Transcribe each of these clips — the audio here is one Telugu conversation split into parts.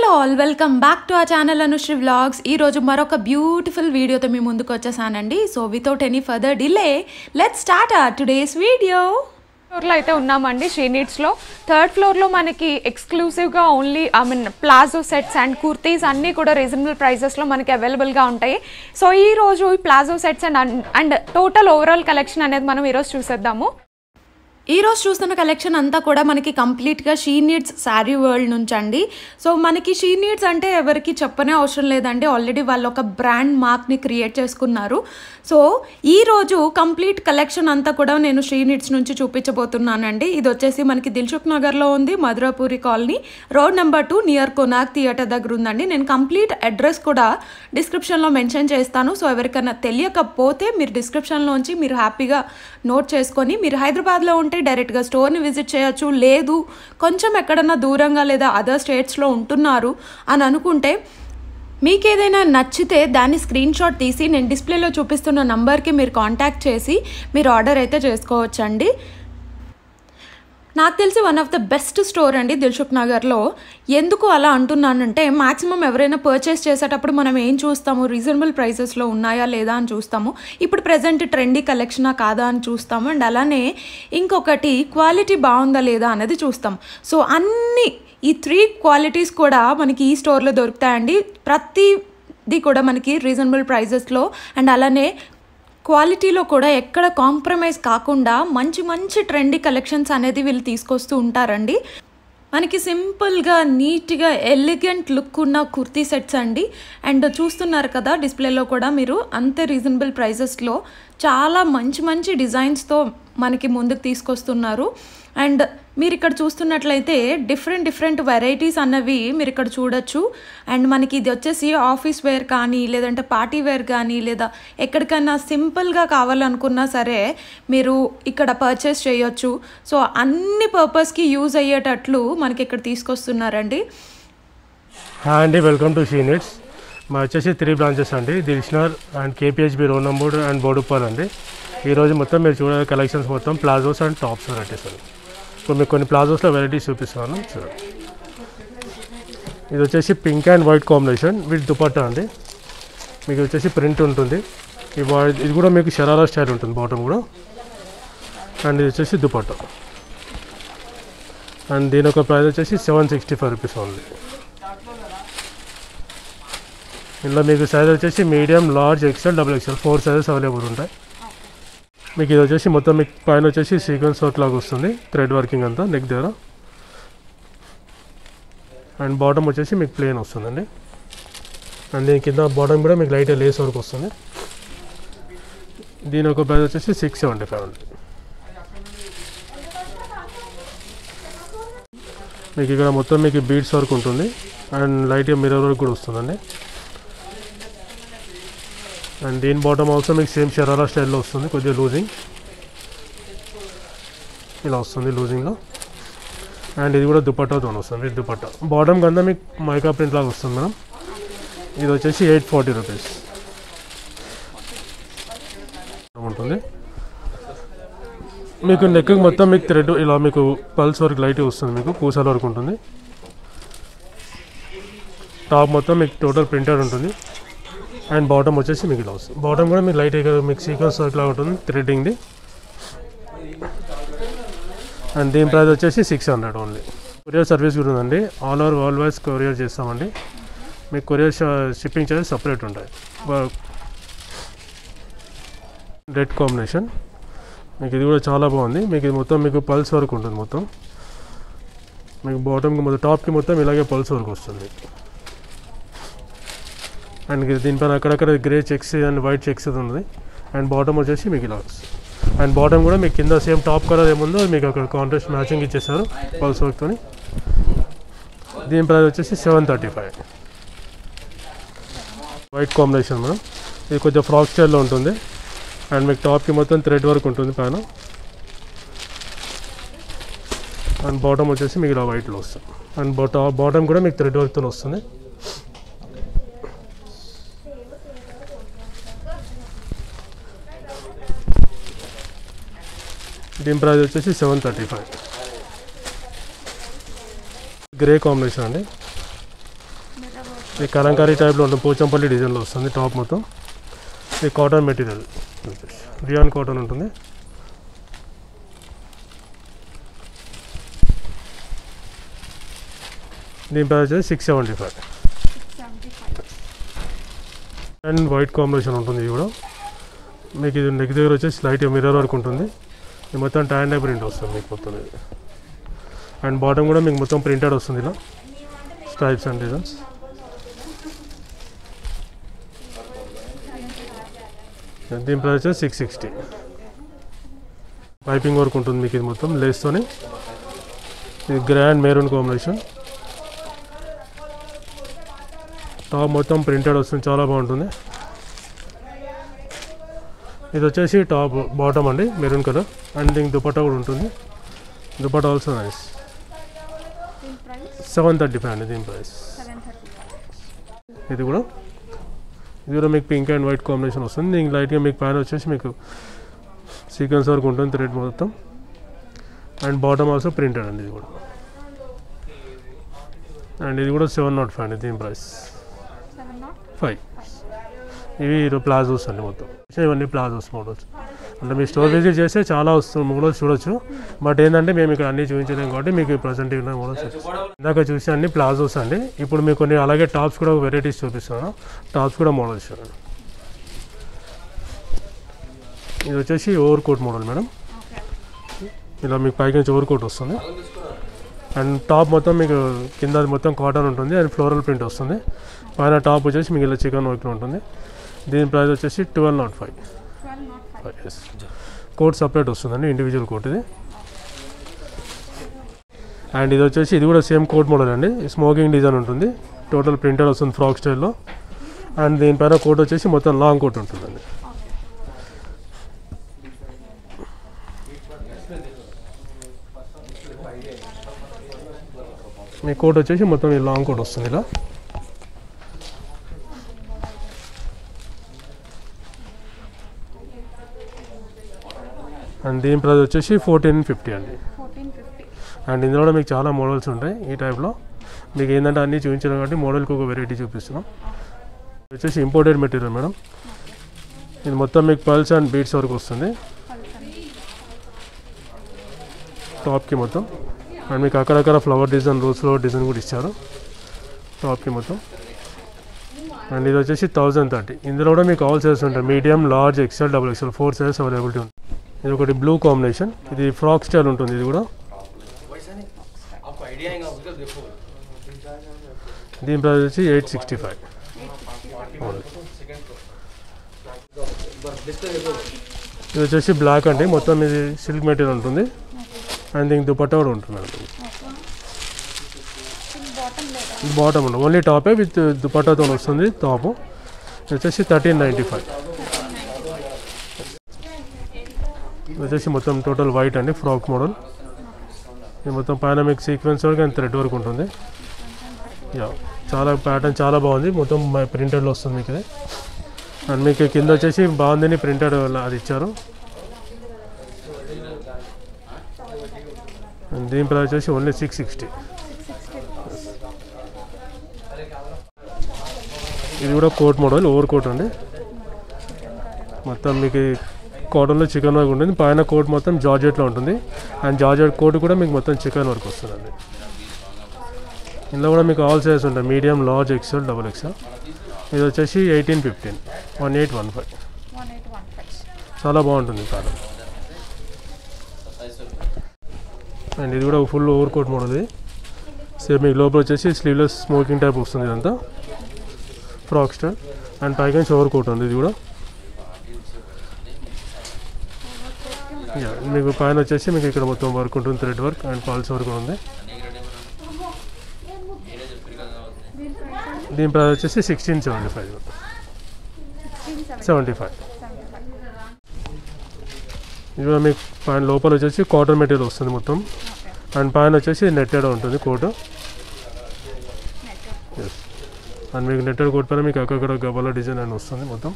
all welcome back to our channel Anusri vlogs ఈరోజు మరొక బ్యూటిఫుల్ వీడియోతో మీ ముందుకు వచ్చేసానండి so without any further delay let start our today's video ఫ్లోర్లో అయితే ఉన్నామండి శ్రీ నీడ్స్లో థర్డ్ ఫ్లోర్లో మనకి ఎక్స్క్లూసివ్గా only I mean palazzo sets and kurtis అన్నీ కూడా రీజనబుల్ ప్రైజెస్లో మనకి అవైలబుల్గా ఉంటాయి సో ఈ రోజు ఈ palazzo sets and and total overall collection అనేది మనం ఈరోజు చూసేద్దాము ఈ రోజు చూస్తున్న కలెక్షన్ అంతా కూడా మనకి కంప్లీట్గా షీ నీడ్స్ శారీ వరల్డ్ నుంచి అండి సో మనకి షీ నీడ్స్ అంటే ఎవరికి చెప్పనే అవసరం లేదండి ఆల్రెడీ వాళ్ళు ఒక బ్రాండ్ మార్క్ని క్రియేట్ చేసుకున్నారు సో ఈ రోజు కంప్లీట్ కలెక్షన్ అంతా కూడా నేను షీ నీడ్స్ నుంచి చూపించబోతున్నానండి ఇది వచ్చేసి మనకి దిల్సుఖ్ నగర్లో ఉంది Madhurapuri colony road number two near Konark theatre దగ్గర ఉందండి నేను కంప్లీట్ అడ్రస్ కూడా డిస్క్రిప్షన్లో మెన్షన్ చేస్తాను సో ఎవరికైనా తెలియకపోతే మీరు డిస్క్రిప్షన్లోంచి మీరు హ్యాపీగా నోట్ చేసుకొని మీరు హైదరాబాద్లో ఉంటే డైరెక్ట్గా స్టోర్ని విజిట్ చేయొచ్చు లేదు కొంచెం ఎక్కడన్నా దూరంగా లేదా అదర్ స్టేట్స్లో ఉంటున్నారు అని అనుకుంటే మీకు ఏదైనా నచ్చితే దాన్ని స్క్రీన్ షాట్ తీసి నేను డిస్ప్లేలో చూపిస్తున్న నంబర్కి మీరు కాంటాక్ట్ చేసి మీరు ఆర్డర్ అయితే చేసుకోవచ్చండి నాకు తెలిసి one of the best store అండి దిల్సుఖ్ నగర్లో ఎందుకు అలా అంటున్నానంటే మాక్సిమం ఎవరైనా పర్చేస్ చేసేటప్పుడు మనం ఏం చూస్తాము రీజనబుల్ ప్రైసెస్లో ఉన్నాయా లేదా అని చూస్తాము ఇప్పుడు ప్రజెంట్ ట్రెండీ కలెక్షనా కాదా అని చూస్తాము అండ్ అలానే ఇంకొకటి క్వాలిటీ బాగుందా లేదా అనేది చూస్తాం సో అన్ని ఈ త్రీ క్వాలిటీస్ కూడా మనకి ఈ స్టోర్లో దొరుకుతాయండి ప్రతిది కూడా మనకి రీజనబుల్ ప్రైజెస్లో అండ్ అలానే క్వాలిటీలో కూడా ఎక్కడ కాంప్రమైజ్ కాకుండా మంచి మంచి ట్రెండీ కలెక్షన్స్ అనేది వీళ్ళు తీసుకొస్తూ ఉంటారండి మనకి సింపుల్గా నీట్గా ఎలిగెంట్ లుక్ ఉన్న కుర్తీ సెట్స్ అండి అండ్ చూస్తున్నారు కదా డిస్ప్లేలో కూడా మీరు అంతే రీజనబుల్ ప్రైజెస్లో చాలా మంచి మంచి డిజైన్స్తో మనకి ముందుకు తీసుకొస్తున్నారు అండ్ మీరు ఇక్కడ చూస్తున్నట్లయితే డిఫరెంట్ డిఫరెంట్ వెరైటీస్ అన్నవి మీరు ఇక్కడ చూడొచ్చు అండ్ మనకి ఇది వచ్చేసి ఆఫీస్ వేర్ కానీ లేదంటే పార్టీ వేర్ కానీ లేదా ఎక్కడికైనా సింపుల్గా కావాలనుకున్నా సరే మీరు ఇక్కడ పర్చేస్ చేయొచ్చు సో అన్ని పర్పస్కి యూజ్ అయ్యేటట్లు మనకి ఇక్కడ తీసుకొస్తున్నారండి హాయ్ అండి వెల్కమ్ టు షీనిట్స్ మా వచ్చేసి త్రీ బ్రాంచెస్ అండి దిల్షనర్ and KPHB road number and Boduppal అండి ఈరోజు మొత్తం మీరు చూడాలి కలెక్షన్స్ మొత్తం ప్లాజోస్ అండ్ టాప్స్ వెరైటీస్ అండి ఇప్పుడు మీకు కొన్ని ప్లాజోస్లో వెరైటీస్ చూపిస్తాను చూడండి ఇది వచ్చేసి pink and white combination with dupatta అండి మీకు వచ్చేసి ప్రింట్ ఉంటుంది ఈ వా- ఇది కూడా మీకు షరారా స్టైల్ ఉంటుంది బాటమ్ కూడా అండ్ ఇది వచ్చేసి దుపట్టా అండ్ దీని ఒక ప్రైస్ వచ్చేసి seven sixty five rupees only ఇందులో మీకు సైజ్ వచ్చేసి medium large XL double XL four sizes available ఉంటాయి మీకు ఇది వచ్చేసి మొత్తం మీకు పైన వచ్చేసి సీక్వెన్స్ వర్క్ లాగా వస్తుంది థ్రెడ్ వర్కింగ్ అంతా నెక్ దగ్గర అండ్ బాటమ్ వచ్చేసి మీకు ప్లేన్ వస్తుందండి అండ్ దీని కింద బాటమ్ కూడా మీకు లైట్ లేస్ వర్క్ వస్తుంది దీని ఒక ప్రైస్ వచ్చేసి సిక్స్ సెవెంటీ ఫైవ్ అండి మీకు ఇక్కడ మొత్తం మీకు బీడ్స్ వర్క్ ఉంటుంది అండ్ లైట్గా మిర్రర్ వర్క్ కూడా వస్తుందండి అండ్ దీని బాటమ్ ఆల్సో మీకు సేమ్ షరారా స్టైల్లో వస్తుంది కొద్దిగా లూజింగ్ ఇలా వస్తుంది లూజింగ్లో అండ్ ఇది కూడా దుపట్టాతో వస్తుంది విత్ దుపట్టా బాటమ్ కింద మీకు మైకా ప్రింట్ లాగా వస్తుంది మేడం ఇది వచ్చేసి ఎయిట్ ఫార్టీ రూపీస్ ఉంటుంది మీకు నెక్ మొత్తం మీకు థ్రెడ్ ఇలా మీకు పల్స్ వర్క్ లైట్ వస్తుంది మీకు పూసల వరకు ఉంటుంది టాప్ మొత్తం మీకు టోటల్ ప్రింటెడ్ ఉంటుంది అండ్ బాటమ్ వచ్చేసి మీకు ఇలా వస్తుంది బాటమ్ కూడా మీకు లైట్ మీకు సీక్వెన్స్ వర్క్ లాగా ఉంటుంది థ్రెడ్డింగ్ది అండ్ దీని ప్రైస్ వచ్చేసి six hundred only courier service కూడా ఉందండి all over world wise courier చేస్తామండి మీకు కొరియర్ షిప్పింగ్ చార్జెస్ సపరేట్ ఉంటాయి రెడ్ కాంబినేషన్ మీకు ఇది కూడా చాలా బాగుంది మీకు ఇది మొత్తం మీకు పల్స్ వర్క్ ఉంటుంది మొత్తం మీకు బాటమ్కి మొత్తం టాప్కి మొత్తం ఇలాగే పల్స్ వర్క్ వస్తుంది అండ్ ఇది దీనిపైన అక్కడక్కడ grey checks and white checks ఉంది అండ్ బాటమ్ వచ్చేసి మీకు ఇలా వస్తుంది అండ్ బాటమ్ కూడా మీకు కింద సేమ్ టాప్ కలర్ ఏముందో అది మీకు అక్కడ కాంట్రాస్ట్ మ్యాచింగ్ ఇచ్చేసారు పల్స్ వర్క్తో దీని ప్రైస్ వచ్చేసి seven thirty five white combination madam ఇది కొంచెం ఫ్రాక్ స్టైల్లో ఉంటుంది అండ్ మీకు టాప్కి మొత్తం థ్రెడ్ వర్క్ ఉంటుంది పైన అండ్ బాటమ్ వచ్చేసి మీకు ఇలా వైట్లో వస్తుంది అండ్ బాటా బాటమ్ కూడా మీకు థ్రెడ్ వర్క్తో వస్తుంది దీని ప్రైస్ వచ్చేసి seven thirty five grey combination అండి ఈ కలంకారీ టైప్లో ఉంటుంది పోచంపల్లి డిజైన్లో వస్తుంది టాప్ మొత్తం ఇది కాటన్ మెటీరియల్ రియాన్ కాటన్ ఉంటుంది దీని ప్రైస్ వచ్చేసి six seventy five and white combination ఉంటుంది ఇది కూడా మీకు ఇది నెక్ దగ్గర వచ్చేసి లైట్ మిర్రర్ వర్క్ ఉంటుంది ఇది మొత్తం ట్యాన్ టైప్ ప్రింట్ వస్తుంది మీకు మొత్తం ఇది అండ్ బాటమ్ కూడా మీకు మొత్తం ప్రింటెడ్ వస్తుంది ఇలా స్ట్రైప్స్ అండ్ డిజైన్స్ దీని ప్రైస్ వచ్చేసి సిక్స్ సిక్స్టీ పైపింగ్ వర్క్ ఉంటుంది మీకు ఇది మొత్తం లేస్తోని ఇది గ్రాండ్ మెరూన్ కాంబినేషన్ టాప్ మొత్తం ప్రింటెడ్ వస్తుంది చాలా బాగుంటుంది ఇది వచ్చేసి టాప్ బాటమ్ అండి మెరూన్ కలర్ అండ్ దీనికి దుపట్టా కూడా ఉంటుంది dupatta also nice seven thirty five అండి దీని ప్రైస్ ఇది కూడా ఇది కూడా మీకు పింక్ అండ్ వైట్ కాంబినేషన్ వస్తుంది దీనికి లైట్గా మీకు పైన వచ్చేసి మీకు సీక్వెన్స్ వరకు ఉంటుంది థ్రెడ్ మొత్తం అండ్ బాటమ్ ఆల్సో ప్రింటెడ్ అండి ఇది కూడా అండ్ ఇది కూడా సెవెన్ నాట్ ఫైవ్ అండి దీని ప్రైస్ ఫైవ్ ఇవి ప్లాజోస్ అండి మొత్తం ఇవన్నీ ప్లాజోస్ మోడల్స్ అంటే మీ స్టోర్ విజిట్ చేస్తే చాలా వస్తుంది మోడల్స్ చూడొచ్చు బట్ ఏంటంటే మేము ఇక్కడ అన్ని చూపించలేం కాబట్టి మీకు ప్రజెంట్ ఉన్న మోడల్స్ ఇందాక చూసి అన్ని ప్లాజోస్ అండి ఇప్పుడు మీకు కొన్ని అలాగే టాప్స్ కూడా వెరైటీస్ చూపిస్తున్నాను టాప్స్ కూడా మోడల్స్ చూడండి ఇది వచ్చేసి ఓవర్ కోట్ మోడల్ మేడం ఇలా మీకు పైకి నుంచి ఓవర్ కోట్ వస్తుంది అండ్ టాప్ మొత్తం మీకు కింద మొత్తం కాటన్ ఉంటుంది అండ్ ఫ్లోరల్ ప్రింట్ వస్తుంది పైన టాప్ వచ్చేసి మీకు ఇలా చికెన్ వర్క్లో ఉంటుంది దీని ప్రైస్ వచ్చేసి twelve naught five yes coat separate వస్తుందండి ఇండివిజువల్ కోట్ ఇది అండ్ ఇది వచ్చేసి ఇది కూడా సేమ్ కోట్ మోడల్ అండి స్మోకింగ్ డిజైన్ ఉంటుంది టోటల్ ప్రింటెడ్ వస్తుంది ఫ్రాక్ స్టైల్లో అండ్ దీనిపైన కోట్ వచ్చేసి మొత్తం లాంగ్ కోట్ ఉంటుందండి మీ కోట్ వచ్చేసి మొత్తం ఈ లాంగ్ కోట్ వస్తుంది ఇలా అండ్ దీని ప్రైస్ వచ్చేసి ఫోర్టీన్ ఫిఫ్టీ అండి అండ్ ఇందులో కూడా మీకు చాలా మోడల్స్ ఉంటాయి ఈ టైప్లో మీకు ఏంటంటే అన్నీ చూపించారు కాబట్టి మోడల్కి ఒక వెరైటీ చూపిస్తున్నాం ఇది వచ్చేసి ఇంపోర్టెడ్ మెటీరియల్ మేడం ఇది మొత్తం మీకు పల్స్ అండ్ బీట్స్ వరకు వస్తుంది టాప్కి మొత్తం అండ్ మీకు అక్కడక్కడ flower design rose flower design కూడా ఇచ్చారు టాప్కి మొత్తం అండ్ ఇది వచ్చేసి థౌజండ్ థర్టీ ఇందులో కూడా మీకు ఆల్ సైజెస్ ఉంటాయి medium large XL double XL four sizes availability ఉంది ఇది ఒకటి బ్లూ కాంబినేషన్ ఇది ఫ్రాక్ స్టైల్ ఉంటుంది ఇది కూడా आपको आइडिया आएगा उसका देखो దీని ప్రైస్ వచ్చి ఎయిట్ సిక్స్టీ ఫైవ్ ఇది వచ్చేసి బ్లాక్ అండి మొత్తం ఇది సిల్క్ మెటీరియల్ ఉంటుంది అండ్ దీనికి దుపట్టా కూడా ఉంటుందండి బాటమ్ ఉండదు ఓన్లీ టాపే విత్ దుపట్టాతో వస్తుంది టాప్ ఇది వచ్చేసి థర్టీన్ నైంటీ ఫైవ్ ఇది వచ్చేసి మొత్తం టోటల్ వైట్ అండి ఫ్రాక్ మోడల్ ఇది మొత్తం పైన మీకు సీక్వెన్స్ వరకు అండ్ థ్రెడ్ వరకు ఉంటుంది యా చాలా ప్యాటర్న్ చాలా బాగుంది మొత్తం ప్రింటెడ్లో వస్తుంది మీకు ఇది అండ్ మీకు కింద వచ్చేసి బాగుందని ప్రింటెడ్ అది ఇచ్చారు అండ్ దీని ప్రైస్ వచ్చేసి ఓన్లీ సిక్స్ సిక్స్టీ ఇది కూడా కోట్ మోడల్ ఓవర్ కోట్ అండి మొత్తం మీకు కాటన్లో చికెన్ వర్క్ ఉంటుంది పైన కోట్ మొత్తం జార్జెట్లో ఉంటుంది అండ్ జార్జెట్ కోట్ కూడా మీకు మొత్తం చికెన్ వర్క్ వస్తుందండి ఇందులో కూడా మీకు ఆల్ సైజెస్ ఉంటాయి medium large XL double XL ఇది వచ్చేసి eighteen fifteen one eight one five చాలా బాగుంటుంది ప్యాటర్న్ అండ్ ఇది కూడా ఫుల్ ఓవర్ కోట్ మోడల్ ఇది సేమ్ మీకు లోపల వచ్చేసి స్లీవ్లెస్ స్మోకింగ్ టైప్ వస్తుంది ఇదంతా ఫ్రాక్ స్టైల్ అండ్ పైకి నుంచి ఓవర్ కోట్ ఉంది ఇది కూడా యా, మీకు పైన వచ్చేసి మీకు ఇక్కడ మొత్తం వర్క్ ఉంటుంది thread work and pearls work కూడా ఉంది దీని ప్రైస్ వచ్చేసి sixteen seventy five seventy five ఇది కూడా మీకు పైన లోపల వచ్చేసి కాటన్ మెటీరియల్ వస్తుంది మొత్తం అండ్ పైన వచ్చేసి నెట్టెడ్ ఉంటుంది కోట్ ఎస్ అండ్ మీకు నెట్టెడ్ కోట్ పైన మీకు అక్కడక్కడ గబ్బల డిజైన్ అని వస్తుంది మొత్తం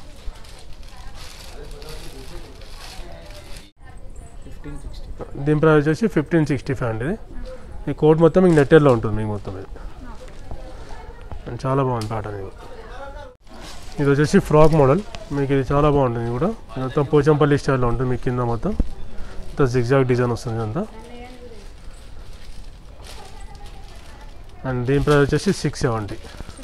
దీని ప్రైస్ వచ్చేసి ఫిఫ్టీన్ సిక్స్టీ ఫైవ్ అండి ఇది ఈ కోట్ మొత్తం మీకు నెట్టెడ్లో ఉంటుంది మీకు మొత్తం ఇది అండ్ చాలా బాగుంది ప్యాటర్న్ ఇది ఇది వచ్చేసి ఫ్రాక్ మోడల్ మీకు ఇది చాలా బాగుంటుంది ఇది కూడా ఇది మొత్తం పోచంపల్లి స్టైల్లో ఉంటుంది మీకు కింద మొత్తం మొత్తం జిగ్జాగ్ డిజైన్ వస్తుంది ఇదంతా అండ్ దీని ప్రైస్ వచ్చేసి సిక్స్ సెవెంటీ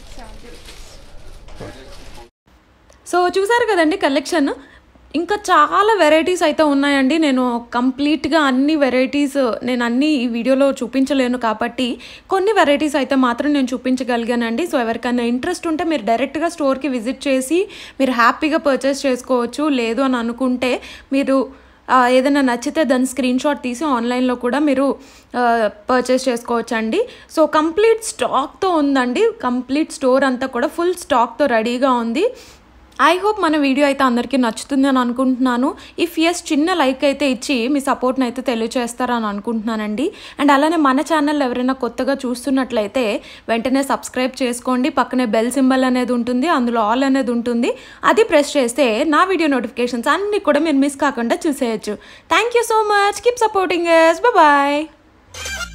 సో చూసారు కదండి కలెక్షన్ ఇంకా చాలా వెరైటీస్ అయితే ఉన్నాయండి నేను కంప్లీట్గా అన్ని వెరైటీస్ నేను అన్ని ఈ వీడియోలో చూపించలేను కాబట్టి కొన్ని వెరైటీస్ అయితే మాత్రం నేను చూపించగలిగానండి సో ఎవరికైనా ఇంట్రెస్ట్ ఉంటే మీరు డైరెక్ట్గా స్టోర్కి విజిట్ చేసి మీరు హ్యాపీగా పర్చేస్ చేసుకోవచ్చు లేదు అని అనుకుంటే మీరు ఆ, ఏదైనా నచ్చితే దాని స్క్రీన్ షాట్ తీసి ఆన్లైన్లో కూడా మీరు పర్చేస్ చేసుకోవచ్చు అండి సో కంప్లీట్ స్టాక్తో ఉందండి కంప్లీట్ స్టోర్ అంతా కూడా ఫుల్ స్టాక్తో రెడీగా ఉంది ఐ హోప్ మన వీడియో అయితే అందరికీ నచ్చుతుంది అని అనుకుంటున్నాను ఇఫ్ ఎస్ చిన్న లైక్ అయితే ఇచ్చి మీ సపోర్ట్ని అయితే తెలియచేస్తారని అనుకుంటున్నానండి అండ్ అలానే మన ఛానల్ ఎవరైనా కొత్తగా చూస్తున్నట్లయితే వెంటనే సబ్స్క్రైబ్ చేసుకోండి పక్కనే బెల్ సింబల్ అనేది ఉంటుంది అందులో ఆల్ అనేది ఉంటుంది అది ప్రెస్ చేస్తే నా వీడియో నోటిఫికేషన్స్ అన్నీ కూడా మీరు మిస్ కాకుండా చూసేయచ్చు thank you so much keep supporting yes bye